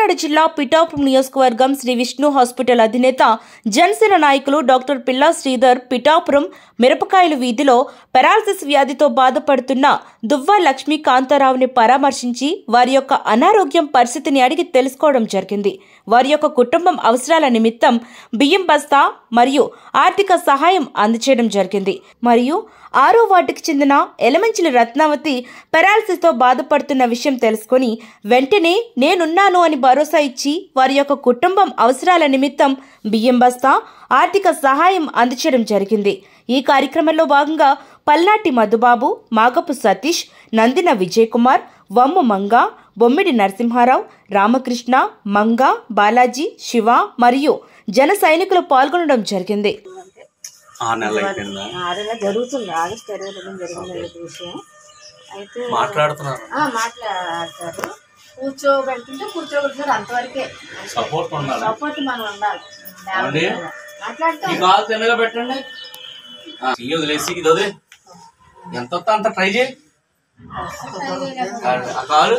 కాకినాడ జిల్లా పిఠాపురం నియోజకవర్గం శ్రీ విష్ణు హాస్పిటల్ అధినేత జనసేన నాయకులు డాక్టర్ పిల్లా శ్రీధర్ పిఠాపురం మిరపకాయల వీధిలో పెరాలసిస్ వ్యాధితో బాధపడుతున్న దువ్వ లక్ష్మీ కాంతారావుని పరామర్శించి వారి యొక్క అనారోగ్యం పరిస్థితిని అడిగి తెలుసుకోవడం జరిగింది వారి యొక్క కుటుంబం అవసరాల నిమిత్తం బియ్యం బస్తా మరియు ఆర్థిక సహాయం అందచేయడం జరిగింది మరియు ఆరో వార్డుకి చెందిన ఎలమంచిలి రత్నావతి పెరాలసిస్తో బాధపడుతున్న విషయం తెలుసుకొని వెంటనే నేనున్నాను అని భరోసా ఇచ్చి వారి యొక్క కుటుంబం అవసరాల నిమిత్తం బియ్యం బస్తా ఆర్థిక సహాయం అందచేయడం జరిగింది ఈ కార్యక్రమంలో భాగంగా పల్నాటి మధుబాబు మాగపు సతీష్ నందిన విజయ్ కుమార్ వమ్ము మంగ బొమ్మిడి నరసింహారావు రామకృష్ణ మంగ బాలాజీ శివ మరియు జన సైనికులు పాల్గొనడం జరిగింది ఆరు నెలలు అయిపోయిందా ఆడేలా జరుగుతుంది ఆగస్ట్ ఇరవై రెండు జరిగింది ఈ విషయం అయితే మాట్లాడుతున్నారు ఆ, మాట్లాడతారు కూర్చోబెడుతుంటే కూర్చోబెడుతున్నారు అంతవరకే సపోర్ట్ ఉండాలి సపోర్ట్ మనం ఉండాలి ఏమండి? మాట్లాడతాం ఈ కాలు తిన్నగా పెట్టండి ఆ, చెయ్యి వదిలేసి ఇది వదిలే ఎంత వస్తా అంత ట్రై చేయి ఆ- ఆ కాలు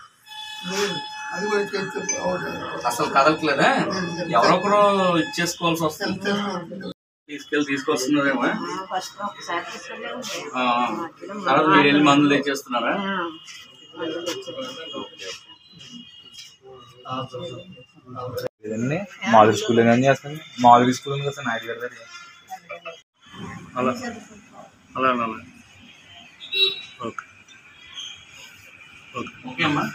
అసలు కదలట్లేదా ఎవరొకరు ఇచ్చేసుకోవాల్సి వస్తుంది తీసుకెళ్ళి తీసుకొస్తున్నారేమో ఫస్ట్ ఒకసారి తీసుకెళ్ళే ఉంది ఆ, తర్వాత మీరు వెళ్ళి మందులు తెచ్చేస్తున్నారా ఆ, మందులు తెచ్చారు. ఇదన్నీ మాధురి స్కూల్ ఏం చేస్తాను మాధురి స్కూల్ ఉంది కదా నాయుడు గారి దగ్గర అలా అలా అలా ఓకే ఓకే ఓకే అమ్మా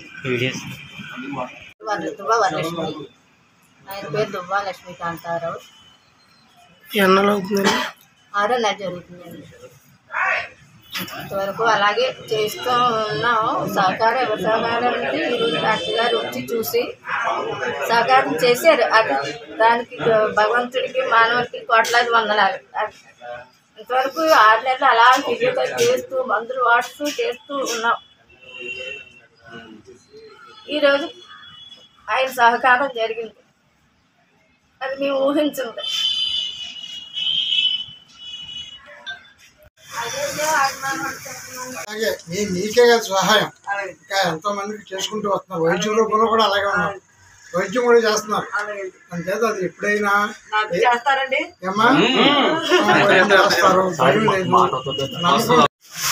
వాళ్ళ దువ్వా వరలక్ష్మి ఆయన పేరు దువ్వా లక్ష్మీకాంతారావు ఎన్నలో అవుతుందండి ఆరో నెల జరుగుతుందండి ఇంతవరకు అలాగే చేస్తూ ఉన్నాం సహకారం ఎవరి సహకారం అంటే ఈరోజు డాక్టర్ గారు వచ్చి చూసి సహకారం చేశారు అది దానికి భగవంతుడికి మానవుడికి కోట్లాది వందనాలు అది ఇంతవరకు ఆరు నెలలు అలా ఫిజియోథెరపీ చేస్తూ మందులు వాడుతూ చేస్తూ ఉన్నాం ఈరోజు ఆయన సహకారం జరిగింది అది మేము ఊహించింది అలాగే నీ నీకే కదా సహాయం ఇంకా ఎంతో మందికి చేసుకుంటూ వస్తున్నారు వైద్య రూపంలో కూడా అలాగే ఉన్నారు వైద్యం కూడా చేస్తున్నారు అంచేత అది ఎప్పుడైనా చేస్తారండి ఏమ్మా వైద్యం చేస్తారు భయం లేదు నమ్మకం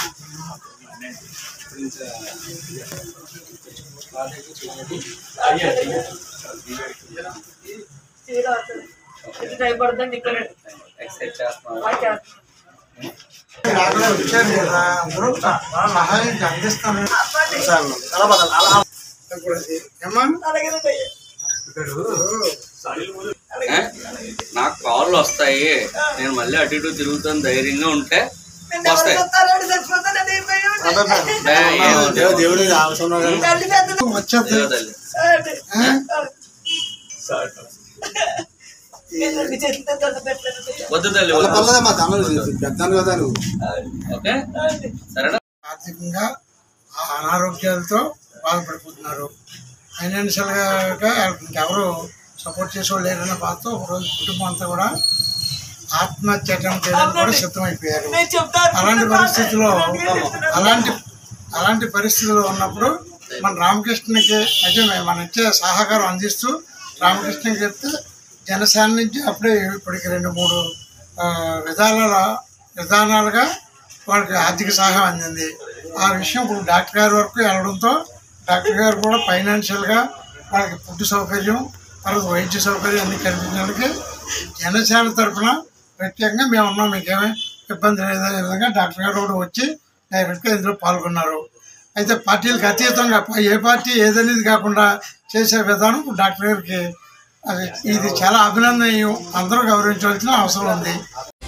భయపడుతుంది ఇక్కడ ఎక్సైజ్ చేస్తున్నాం రాకుండా వచ్చారు కదా అందరూ చాలా సహాయం అందిస్తాను ఇప్పుడు అది ఏమ్మా ఏ? నాకు కాళ్ళు వస్తాయి నేను మళ్ళీ అటు ఇటు తిరుగుతాను ధైర్యంగా ఉంటే వస్తాయి ఏ, ఏమొద్దు. వచ్చేది ఇదిగో తల్లి. వద్దు తల్లి వద్దు. ఓకే సరేనా ఆర్థికంగా ఆ అనారోగ్యాలతో బాధపడిపోతున్నారు ఫైనాన్షియల్గా వాళ్ళకి ఇంకెవరు సపోర్ట్ చేసేవాళ్ళు లేరన్న బాధతో ఒకరోజు కుటుంబం అంతా కూడా ఆత్మహత్య attempt చేయడానికి కూడా సిద్ధమైపోయారు అలాంటి పరిస్థితుల్లో అలాంటి అలాంటి పరిస్థితుల్లో ఉన్నప్పుడు మన రామకృష్ణకి అయితే మనం ఇచ్చే సహకారం అందిస్తూ రామకృష్ణకి చెప్తే జనసేన నుంచి అప్పుడే ఇప్పటికి రెండు మూడు ఆ, విధాల విధానాలుగా వాళ్ళకి ఆర్థిక సహాయం అందింది ఆ విషయం ఇప్పుడు డాక్టర్ గారి వరకు వెళ్ళడంతో డాక్టర్ గారు కూడా ఫైనాన్షియల్గా వాళ్ళకి ఫుడ్ సౌకర్యం తర్వాత వైద్య సౌకర్యం అన్ని కల్పించడానికి జనసేన తరఫున ప్రత్యేకంగా మేము ఉన్నాం మీకేమీ ఇబ్బంది లేదనే విధంగా డాక్టర్ గారు కూడా వచ్చి డైరెక్ట్గా ఇందులో పాల్గొన్నారు అయితే పార్టీలకు అతీతంగా ఏ పార్టీ ఏదనేది కాకుండా చేసే విధానం డాక్టర్ గారికి అది ఇది చాలా అభినందనీయం అందరూ గౌరవించవలసిన అవసరం ఉంది